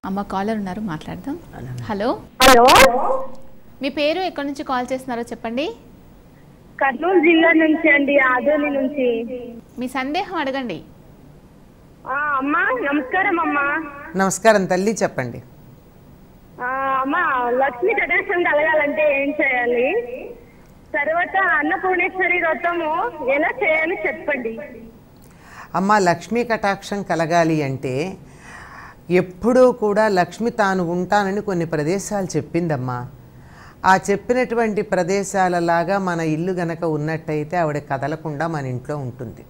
అమ్మ కాలర్ ఉన్నారు మాట్లాడదాం హలో హలో మీ పేరు ఎక్కడి నుంచి కాల్ చేస్తున్నారో చెప్పండి కర్నూలు జిల్లా నుంచి అండి ఆదోని నుంచి మీ సందేహం అడగండి ఆ, అమ్మా నమస్కారం అమ్మా నమస్కారం తల్లి చెప్పండి ఆ, అమ్మా లక్ష్మీ కటాక్షం కలగాలంటే ఏం చేయాలి తర్వాత అన్నపూర్ణేశ్వరి వ్రతము ఎలా చేయాలి చెప్పండి అమ్మ లక్ష్మీ కటాక్షం కలగాలి అంటే ఎప్పుడూ కూడా లక్ష్మి తాను ఉంటానని కొన్ని ప్రదేశాలు చెప్పిందమ్మా ఆ చెప్పినటువంటి ప్రదేశాలలాగా మన ఇల్లు గనక ఉన్నట్టయితే ఆవిడ కదలకుండా మన ఇంట్లో ఉంటుంది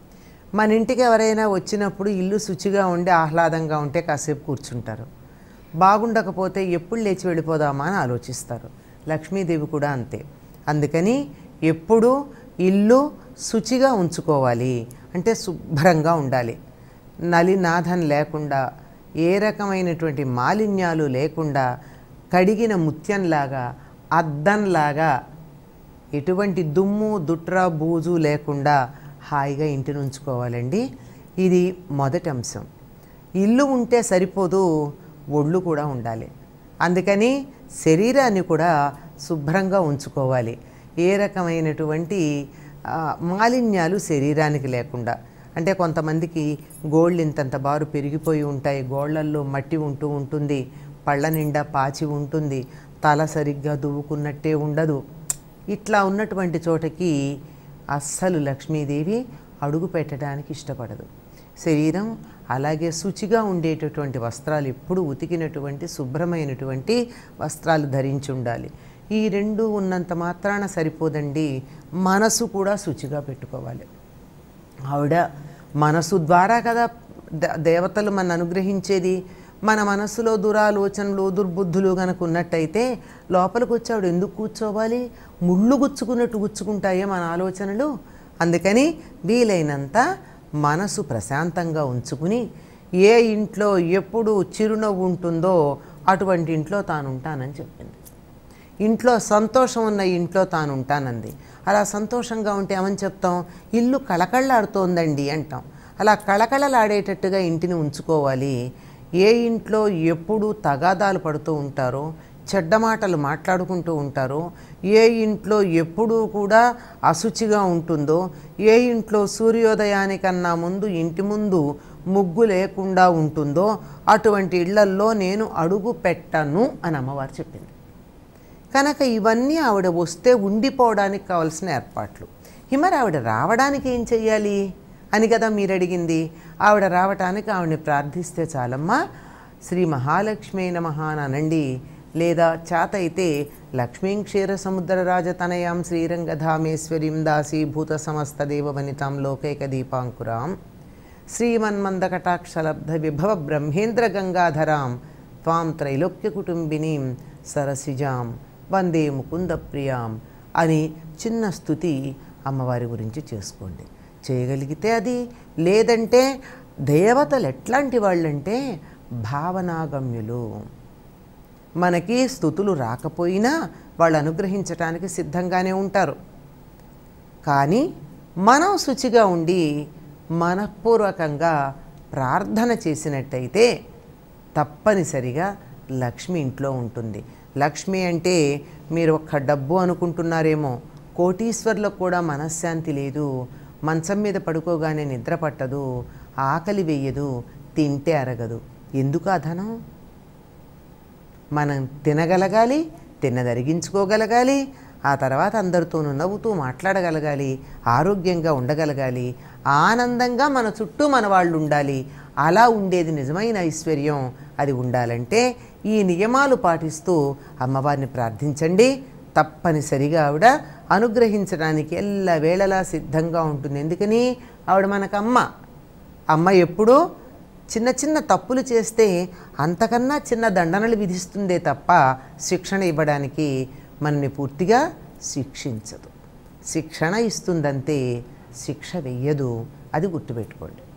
మన ఇంటికి ఎవరైనా వచ్చినప్పుడు ఇల్లు శుచిగా ఉండి ఆహ్లాదంగా ఉంటే కాసేపు కూర్చుంటారు బాగుండకపోతే ఎప్పుడు లేచి వెళ్ళిపోదామా అని ఆలోచిస్తారు లక్ష్మీదేవి కూడా అంతే అందుకని ఎప్పుడూ ఇల్లు శుచిగా ఉంచుకోవాలి అంటే శుభ్రంగా ఉండాలి నలినాథం లేకుండా ఏ రకమైనటువంటి మాలిన్యాలు లేకుండా కడిగిన ముత్యంలాగా అద్దంలాగా ఎటువంటి దుమ్ము దుట్ర బూజు లేకుండా హాయిగా ఇంటిని ఉంచుకోవాలండి ఇది మొదటి అంశం ఇల్లు ఉంటే సరిపోదు ఒళ్ళు కూడా ఉండాలి అందుకని శరీరాన్ని కూడా శుభ్రంగా ఉంచుకోవాలి ఏ రకమైనటువంటి ఆ, మాలిన్యాలు శరీరానికి లేకుండా అంటే కొంతమందికి గోళ్ళు ఇంతంత బారు పెరిగిపోయి ఉంటాయి గోళ్ళల్లో మట్టి ఉంటూ ఉంటుంది పళ్ళ నిండా పాచి ఉంటుంది తల సరిగ్గా దువ్వుకున్నట్టే ఉండదు ఇట్లా ఉన్నటువంటి చోటకి అస్సలు లక్ష్మీదేవి అడుగు పెట్టడానికి ఇష్టపడదు శరీరం అలాగే శుచిగా ఉండేటటువంటి వస్త్రాలు ఎప్పుడు ఉతికినటువంటి శుభ్రమైనటువంటి వస్త్రాలు ధరించి ఉండాలి ఈ రెండు ఉన్నంత మాత్రాన సరిపోదండి మనసు కూడా శుచిగా పెట్టుకోవాలి ఆవిడ మనసు ద్వారా కదా ద- దేవతలు మన అనుగ్రహించేది మన మనసులో దురాలోచనలు దుర్బుద్ధులు కనుక ఉన్నట్టయితే లోపలికి వచ్చి ఆవిడ ఎందుకు కూర్చోవాలి ముళ్ళు గుచ్చుకున్నట్టు గుచ్చుకుంటాయే మన ఆలోచనలు అందుకని వీలైనంత మనసు ప్రశాంతంగా ఉంచుకుని ఏ ఇంట్లో ఎప్పుడు చిరునవ్వు ఉంటుందో అటువంటి ఇంట్లో తాను ఉంటానని చెప్పింది ఇంట్లో సంతోషం ఉన్న ఇంట్లో తాను ఉంటానంది అలా సంతోషంగా ఉంటే ఏమని చెప్తాం ఇల్లు కళకళలాడుతోందండి అంటాం అలా కళకళలాడేటట్టుగా ఇంటిని ఉంచుకోవాలి ఏ ఇంట్లో ఎప్పుడు తగాదాలు పడుతూ ఉంటారో చెడ్డ మాటలు మాట్లాడుకుంటూ ఉంటారో ఏ ఇంట్లో ఎప్పుడూ కూడా అశుచిగా ఉంటుందో ఏ ఇంట్లో సూర్యోదయానికన్నా ముందు ఇంటి ముందు ముగ్గు లేకుండా ఉంటుందో అటువంటి ఇళ్లల్లో నేను అడుగు పెట్టను అని అమ్మవారు చెప్పింది కనుక ఇవన్నీ ఆవిడ వస్తే ఉండిపోవడానికి కావాల్సిన ఏర్పాట్లు ఇక మరి ఆవిడ రావడానికి ఏం చెయ్యాలి అని కదా మీరు అడిగింది ఆవిడ రావటానికి ఆవిడని ప్రార్థిస్తే చాలమ్మా శ్రీ మహాలక్ష్మీ నమః అని అనండి లేదా చేత అయితే లక్ష్మీం క్షీర సముద్ర రాజతనయాం శ్రీరంగధామేశ్వరీం దాసీభూత సమస్త దేవవనితాం లోకైక దీపాంకురాం శ్రీమన్మందకటాక్షలబ్ధ విభవ బ్రహ్మేంద్ర గంగాధరాం త్వాం త్రైలోక్య కుటుంబినీం సరసిజాం వందే ముకుంద ప్రియాం అని చిన్న స్థుతి అమ్మవారి గురించి చేసుకోండి చేయగలిగితే అది లేదంటే దేవతలు ఎట్లాంటి వాళ్ళంటే భావనాగమ్యులు మనకి స్థుతులు రాకపోయినా వాళ్ళు అనుగ్రహించటానికి సిద్ధంగానే ఉంటారు కానీ మనం శుచిగా ఉండి మనఃపూర్వకంగా ప్రార్థన చేసినట్టయితే తప్పనిసరిగా లక్ష్మి ఇంట్లో ఉంటుంది లక్ష్మి అంటే మీరు ఒక్క డబ్బు అనుకుంటున్నారేమో కోటీశ్వర్లకు కూడా మనశ్శాంతి లేదు మంచం మీద పడుకోగానే నిద్ర పట్టదు ఆకలి వేయదు తింటే అరగదు ఎందుకు ఆ ధనం మనం తినగలగాలి తిన్నదరిగించుకోగలగాలి ఆ తర్వాత అందరితోనూ నవ్వుతూ మాట్లాడగలగాలి ఆరోగ్యంగా ఉండగలగాలి ఆనందంగా మన చుట్టూ మన వాళ్ళు ఉండాలి అలా ఉండేది నిజమైన ఐశ్వర్యం అది ఉండాలంటే ఈ నియమాలు పాటిస్తూ అమ్మవారిని ప్రార్థించండి తప్పనిసరిగా ఆవిడ అనుగ్రహించడానికి ఎల్ల వేళలా సిద్ధంగా ఉంటుంది ఎందుకని ఆవిడ మనకు అమ్మ అమ్మ ఎప్పుడూ చిన్న చిన్న తప్పులు చేస్తే అంతకన్నా చిన్న దండనలు విధిస్తుందే తప్ప శిక్షణ ఇవ్వడానికి మనని పూర్తిగా శిక్షించదు శిక్షణ ఇస్తుందంతే శిక్ష వెయ్యదు అది గుర్తుపెట్టుకోండి